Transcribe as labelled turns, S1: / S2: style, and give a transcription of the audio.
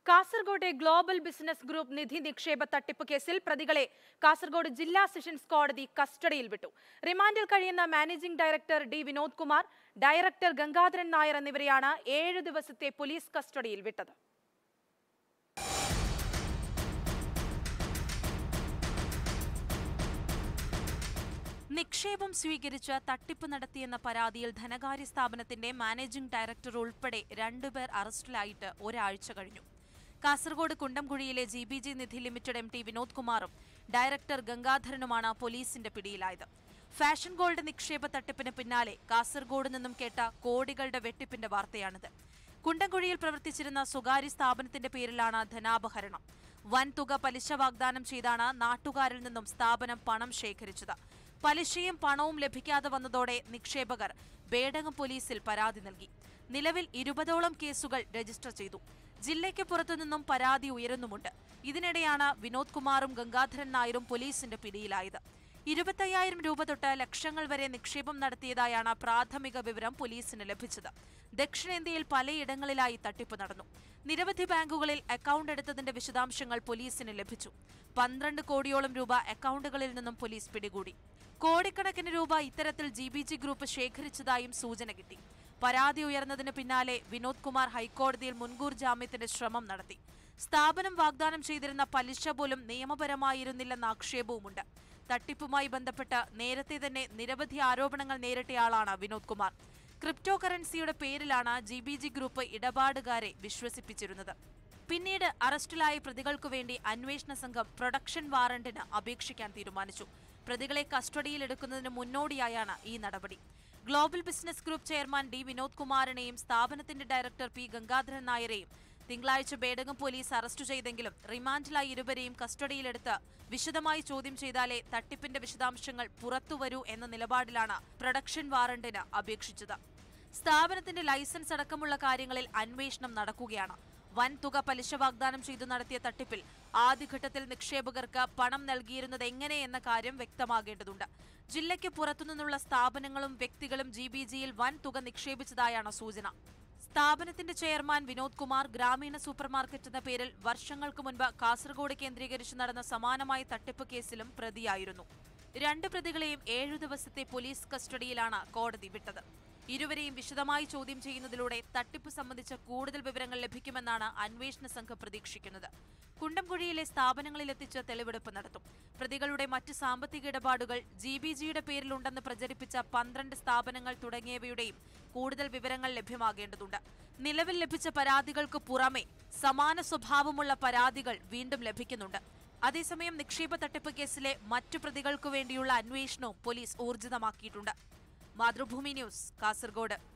S1: Kasaragod global business group നിധി നിക്ഷേപ തട്ടിപ്പ് കേസിൽ പ്രതികളെ കാസർഗോഡ് ജില്ലാ സെഷൻസ് കോടതി കസ്റ്റഡിയിൽ വിട്ടു റിമാൻഡിൽ കഴിയുന്ന managing director D Vinod Kumar director Gangadharan Nair എന്നിവരെയാണ് ഏഴ് ദിവസത്തെ പോലീസ് കസ്റ്റഡിയിൽ വിട്ടത്
S2: നിക്ഷേപം സ്വീകരിച്ച് തട്ടിപ്പ് നടത്തിയെന്ന പരാതിയിൽ ധനകാര്യ സ്ഥാപനത്തിന്റെ മാനേജിംഗ് ഡയറക്ടർ ഉൾപ്പെടെ രണ്ടുപേർ അറസ്റ്റിലായിട്ട് ഒരാഴ്ച കഴിഞ്ഞു കാസർഗോഡ് കുണ്ടംകുഴിയിലെ ജി ബി ജി നിധി ലിമിറ്റഡ് എം ടി വിനോദ് കുമാറും ഡയറക്ടർ ഗംഗാധരനുമാണ് പോലീസിന്റെ പിടിയിലായത് ഫാഷൻ ഗോൾഡ് നിക്ഷേപ തട്ടിപ്പിന് പിന്നാലെ കാസർഗോഡ് നിന്നും കേട്ട കോടികളുടെ വെട്ടിപ്പിന്റെ വാർത്തയാണിത് കുണ്ടംകുഴിയിൽ പ്രവർത്തിച്ചിരുന്ന സ്വകാര്യ സ്ഥാപനത്തിന്റെ പേരിലാണ് ധനാപഹരണം വൻതുക പലിശ വാഗ്ദാനം ചെയ്താണ് നാട്ടുകാരിൽ നിന്നും സ്ഥാപനം പണം ശേഖരിച്ചത് പലിശയും പണവും ലഭിക്കാതെ വന്നതോടെ നിക്ഷേപകർ ബേഡകം പോലീസിൽ പരാതി നൽകി നിലവിൽ ഇരുപതോളം കേസുകൾ രജിസ്റ്റർ ചെയ്തു ജില്ലയ്ക്ക് പുറത്തുനിന്നും പരാതി ഉയരുന്നുമുണ്ട് ഇതിനിടെയാണ് വിനോദ് കുമാറും ഗംഗാധരൻ നായരും പോലീസിന്റെ പിടിയിലായത് ഇരുപത്തയ്യായിരം രൂപ തൊട്ട് ലക്ഷങ്ങൾ വരെ നിക്ഷേപം നടത്തിയതായാണ് പ്രാഥമിക വിവരം പോലീസിന് ലഭിച്ചത് ദക്ഷിണേന്ത്യയിൽ പലയിടങ്ങളിലായി തട്ടിപ്പ് നടന്നു നിരവധി ബാങ്കുകളിൽ അക്കൗണ്ട് എടുത്തതിന്റെ വിശദാംശങ്ങൾ പോലീസിന് ലഭിച്ചു പന്ത്രണ്ട് കോടിയോളം രൂപ അക്കൗണ്ടുകളിൽ നിന്നും പോലീസ് പിടികൂടി കോടിക്കണക്കിന് രൂപ ഇത്തരത്തിൽ ജി ബി ജി ഗ്രൂപ്പ് ശേഖരിച്ചതായും സൂചന കിട്ടി പരാതി ഉയർന്നതിന് പിന്നാലെ വിനോദ് കുമാർ ഹൈക്കോടതിയിൽ മുൻകൂർ ജാമ്യത്തിന്റെ ശ്രമം നടത്തി സ്ഥാപനം വാഗ്ദാനം ചെയ്തിരുന്ന പലിശ പോലും നിയമപരമായിരുന്നില്ലെന്ന ആക്ഷേപവുമുണ്ട് തട്ടിപ്പുമായി ബന്ധപ്പെട്ട് നേരത്തെ തന്നെ നിരവധി ആരോപണങ്ങൾ നേരിട്ടയാളാണ് വിനോദ് കുമാർ ക്രിപ്റ്റോ കറൻസിയുടെ പേരിലാണ് ജി ബി ജി ഗ്രൂപ്പ് ഇടപാടുകാരെ വിശ്വസിപ്പിച്ചിരുന്നത് പിന്നീട് അറസ്റ്റിലായ പ്രതികൾക്കു വേണ്ടി അന്വേഷണ സംഘം പ്രൊഡക്ഷൻ വാറന്റിന് അപേക്ഷിക്കാൻ തീരുമാനിച്ചു പ്രതികളെ കസ്റ്റഡിയിലെടുക്കുന്നതിന് മുന്നോടിയായാണ് ഈ നടപടി global business group chairman D Vinod കുമാറിനെയും സ്ഥാപനത്തിന്റെ ഡയറക്ടർ പി ഗംഗാധരൻ നായരെയും തിങ്കളാഴ്ച ബേഡകം പോലീസ് അറസ്റ്റ് ചെയ്തെങ്കിലും റിമാൻഡിലായി ഇരുവരെയും കസ്റ്റഡിയിലെടുത്ത് വിശദമായി ചോദ്യം ചെയ്താലേ തട്ടിപ്പിന്റെ വിശദാംശങ്ങൾ പുറത്തുവരൂ എന്ന നിലപാടിലാണ് പ്രൊഡക്ഷൻ വാറന്റിന് അപേക്ഷിച്ചത് സ്ഥാപനത്തിന്റെ ലൈസൻസ് അടക്കമുള്ള കാര്യങ്ങളിൽ അന്വേഷണം നടക്കുകയാണ് വൻ തുക പലിശ വാഗ്ദാനം ചെയ്തു നടത്തിയ തട്ടിപ്പിൽ ആദ്യഘട്ടത്തിൽ നിക്ഷേപകർക്ക് പണം നൽകിയിരുന്നത് എങ്ങനെ എന്ന കാര്യം വ്യക്തമാകേണ്ടതുണ്ട് ജില്ലയ്ക്ക് പുറത്തുനിന്നുള്ള സ്ഥാപനങ്ങളും വ്യക്തികളും ജി ബി ജിയിൽ വൻ തുക നിക്ഷേപിച്ചതായാണ് സൂചന സ്ഥാപനത്തിന്റെ ചെയർമാൻ വിനോദ് കുമാർ ഗ്രാമീണ സൂപ്പർമാർക്കറ്റ് എന്ന പേരിൽ വർഷങ്ങൾക്ക് മുൻപ് കാസർഗോഡ് കേന്ദ്രീകരിച്ച് നടന്ന സമാനമായ തട്ടിപ്പ് കേസിലും പ്രതിയായിരുന്നു രണ്ട് പ്രതികളെയും ഏഴു ദിവസത്തെ പോലീസ് കസ്റ്റഡിയിലാണ് കോടതി വിട്ടത് ഇരുവരെയും വിശദമായി ചോദ്യം ചെയ്യുന്നതിലൂടെ തട്ടിപ്പ് സംബന്ധിച്ച കൂടുതൽ വിവരങ്ങൾ ലഭിക്കുമെന്നാണ് അന്വേഷണ സംഘം പ്രതീക്ഷിക്കുന്നത് കുണ്ടംകുഴിയിലെ സ്ഥാപനങ്ങളിലെത്തിച്ച് തെളിവെടുപ്പ് നടത്തും പ്രതികളുടെ മറ്റ് സാമ്പത്തിക ഇടപാടുകൾ ജി ബി ജിയുടെ പേരിലുണ്ടെന്ന് പ്രചരിപ്പിച്ച പന്ത്രണ്ട് സ്ഥാപനങ്ങൾ തുടങ്ങിയവയുടെയും കൂടുതൽ വിവരങ്ങൾ ലഭ്യമാകേണ്ടതുണ്ട് നിലവിൽ ലഭിച്ച പരാതികൾക്ക് പുറമെ സമാന സ്വഭാവമുള്ള പരാതികൾ വീണ്ടും ലഭിക്കുന്നുണ്ട് അതേസമയം നിക്ഷേപ തട്ടിപ്പ് കേസിലെ മറ്റു പ്രതികൾക്കു വേണ്ടിയുള്ള അന്വേഷണവും പോലീസ് ഊർജിതമാക്കിയിട്ടുണ്ട് മാതൃഭൂമി ന്യൂസ് കാസർഗോഡ്